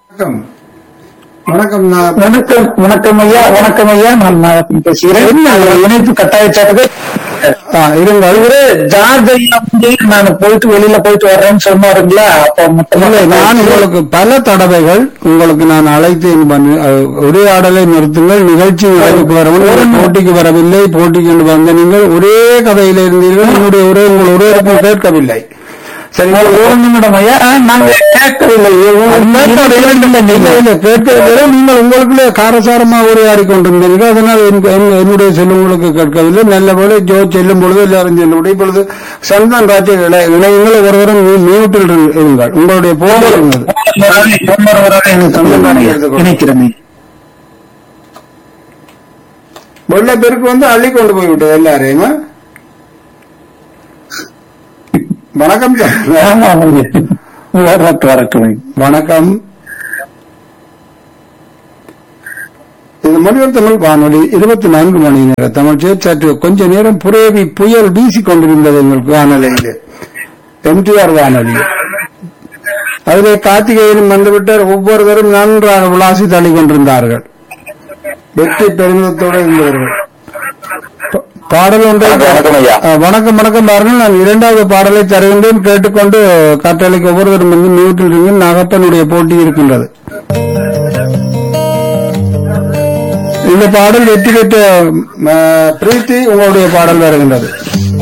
வணக்கம் வணக்கம் நான் வணக்கம் வணக்கம் ஐயா வணக்கம் ஐயா நான் நாகப்பன் பேசுகிறேன் நான் இணைப்பு கட்டாயச்சாட்டு ஆ, இருங்கள் இவரு ஜார்ஜ் ஐயா வந்து நான் போயிட்டு வெளியில போயிட்டு வர்றேன்னு சொன்னாருங்களா அப்ப மொத்தமா இல்லை நான் உங்களுக்கு பல தடவைகள் உங்களுக்கு நான் அழைத்தேன் பண்ணி அஹ், உரையாடலை நிறுத்துங்கள் நிகழ்ச்சி நிறைவுக்கு வரவில்லை போட்டிக்கு வரவில்லை போட்டிக்கு என்று வந்த நீங்கள் ஒரே கதையில் இருந்தீர்கள் என்னுடைய உரை உங்கள் உரையாடல் கேட்கவில்லை சரி ஒரு நிமிடம் ஐயா நாங்க கேட்கவில்லை இல்லை, இல்லை, கேட்கவில்லை நீங்கள் உங்களுக்குள்ளே காரசாரமா உரையாடி கொண்டிருந்தீர்கள் அதனால் என்- என்- என்னுடைய செல்லும் உங்களுக்கு கேட்கவில்லை நல்ல போல ஜோ செல்லும் பொழுது எல்லாரும் செல்லும் பொழுது இப்பொழுது சந்தான் ராஜ்ய இணையங்கள் ஒருவரும் மியூட்டில் இருங்கள் உங்களுடைய போக இருந்தது இணைக்கிறேன் வெள்ள பேருக்கு வந்து அள்ளி கொண்டு போய்விட்டது எல்லாரையும் வணக்கம் சார் ஆமா வரட்டு வரட்டு வணக்கம் இது மொழிவர் தமிழ் வானொலி இருபத்தி நான்கு மணி நேர தமிழ் சற்று கொஞ்ச நேரம் புரேவி புயல் வீசிக் கொண்டிருந்தது எங்களுக்கு வானொலியில் எம்டிஆர் வானொலி அதிலே கார்த்திகேயனும் வந்துவிட்டார் ஒவ்வொருவரும் நன்றாக விளாசி தள்ளி கொண்டிருந்தார்கள் வெற்றி பெருமிதத்தோடு இருந்தவர்கள் ப- பாடல் ஒன்றை வணக்கம் ஐயா. ஆ, வணக்கம் வணக்கம் பாருங்கள் நான் இரண்டாவது பாடலை தருகின்றேன் கேட்டுக்கொண்டு கட்டளைக்கு ஒவ்வொருவரும் வந்து மியூட்டில் இருந்து நகப்பனுடைய போட்டி இருக்கின்றது இந்த பாடல் வெற்றி பெற்ற ம, பிரீத்தி உங்களுடைய பாடல் வருகின்றது